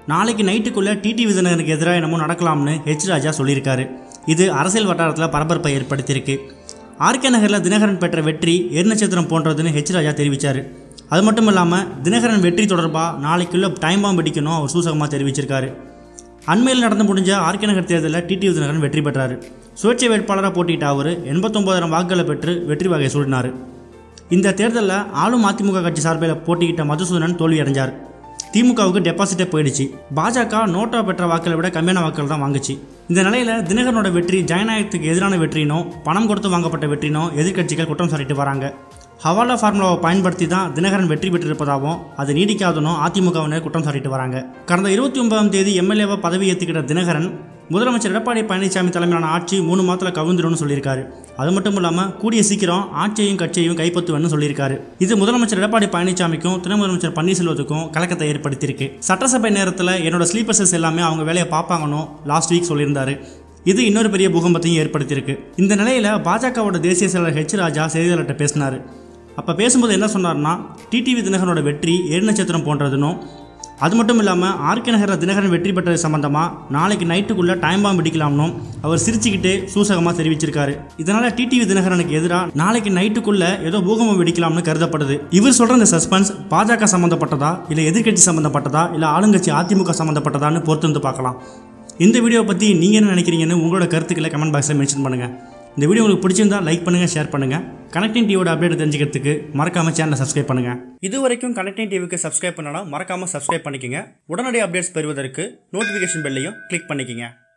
நாளைக்கு நைட்டுக்குள்ளே டிடி விஜயநகருக்கு எதிராக என்னமோ நடக்கலாம்னு ஹெச் ராஜா சொல்லியிருக்காரு இது அரசியல் வட்டாரத்தில் பரபரப்பை ஏற்படுத்தியிருக்கு ஆர்கே நகரில் தினகரன் பெற்ற வெற்றி எரிநட்சத்திரம் போன்றதுன்னு ஹெச் ராஜா தெரிவித்தார் அது மட்டும் இல்லாமல் தினகரன் வெற்றி தொடர்பாக நாளைக்குள்ளே டைம் பாம்பு அடிக்கணும் அவர் சூசகமாக தெரிவிச்சிருக்காரு அண்மையில் நடந்து முடிஞ்ச ஆர்கே நகர் தேர்தலில் டிடி விஜயநகரன் வெற்றி பெற்றார் சுயேட்சை வேட்பாளராக போட்டியிட்ட அவர் எண்பத்தொம்போதாயிரம் வாக்குகளை பெற்று வெற்றி வகை சூடினார் இந்த தேர்தலில் ஆளும் அதிமுக கட்சி சார்பில் போட்டியிட்ட மதுசூதனன் தோல்வி அடைஞ்சார் திமுகவுக்கு டெபாசிட்டே போயிடுச்சு பாஜக நோட்டா பெற்ற வாக்களை விட கம்மியான வாக்குகள் தான் வாங்குச்சு இந்த நிலையில் தினகரனோட வெற்றி ஜனநாயகத்துக்கு எதிரான வெற்றினோ பணம் கொடுத்து வாங்கப்பட்ட வெற்றினோ எதிர்க்கட்சிகள் குற்றம் சாட்டிட்டு வராங்க ஹவாலா ஃபார்முலாவை பயன்படுத்தி தான் தினகரன் வெற்றி பெற்றிருப்பதாகவும் அது நீடிக்காதனும் அதிமுகவினர் குற்றம் சாட்டிட்டு வராங்க கடந்த இருபத்தி ஒன்பதாம் தேதி எம்எல்ஏவை பதவி ஏற்றுக்கிட்ட தினகரன் முதலமைச்சர் எடப்பாடி பழனிசாமி தலைமையிலான ஆட்சி மூணு மாதத்தில் கவிழ்ந்துரும்னு சொல்லியிருக்காரு அது மட்டும் இல்லாமல் கூடிய சீக்கிரம் ஆட்சியையும் கட்சியையும் கைப்பற்றுவேன்னு சொல்லியிருக்காரு இது முதலமைச்சர் எடப்பாடி பழனிசாமிக்கும் துணை முதலமைச்சர் பன்னீர்செல்வத்துக்கும் கலக்கத்தை ஏற்படுத்தியிருக்கு சட்டசபை நேரத்தில் என்னோட ஸ்லீப்பர் செல்ஸ் எல்லாமே அவங்க வேலையை பார்ப்பாங்கன்னு லாஸ்ட் வீக் சொல்லியிருந்தாரு இது இன்னொரு பெரிய பூகம்பத்தையும் ஏற்படுத்தியிருக்கு இந்த நிலையில் பாஜகவோட தேசிய செயலர் ஹெச் ராஜா செய்தியாளர்கிட்ட பேசினார் அப்போ பேசும்போது என்ன சொன்னார்னா டிடிவி தினகரனோட வெற்றி ஏழு நட்சத்திரம் போன்றதுன்னும் அது மட்டும் இல்லாமல் ஆர்கே நகரில் தினகரன் வெற்றி பெற்றது சம்பந்தமாக நாளைக்கு நைட்டுக்குள்ளே டைம் பாம்பு பிடிக்கலாம்னும் அவர் சிரிச்சுக்கிட்டே சூசகமாக தெரிவிச்சிருக்காரு இதனால் டிடிவி தினகரனுக்கு எதிராக நாளைக்கு நைட்டுக்குள்ளே ஏதோ பூகம்பம் வெடிக்கலாம்னு கருதப்படுது இவர் சொல்கிற இந்த சஸ்பென்ஸ் பாஜக சம்மந்தப்பட்டதா இல்லை எதிர்க்கட்சி சம்மந்தப்பட்டதா இல்லை ஆளுங்கட்சி அதிமுக சம்மந்தப்பட்டதான்னு பொறுத்து வந்து பார்க்கலாம் இந்த வீடியோவை பற்றி நீங்கள் என்ன நினைக்கிறீங்கன்னு உங்களோட கருத்துக்களை கமெண்ட் பாக்ஸில் மென்ஷன் பண்ணுங்கள் இந்த வீடியோ உங்களுக்கு பிடிச்சிருந்தா லைக் பண்ணுங்கள் ஷேர் பண்ணுங்கள் கனெக்டிங் டிவியோட அப்டேட் தெரிஞ்சுக்கிறதுக்கு மறக்காம சேனலை சப்ஸ்கிரைப் பண்ணுங்கள் இது வரைக்கும் கனெக்டிங் டிவிக்கு சப்ஸ்கிரைப் பண்ணனா மறக்காமல் சப்ஸ்கிரைப் பண்ணிக்கங்க உடனடி அப்டேட்ஸ் பெறுவதற்கு நோட்டிஃபிகேஷன் பெல்லையும் கிளிக் பண்ணிக்கங்க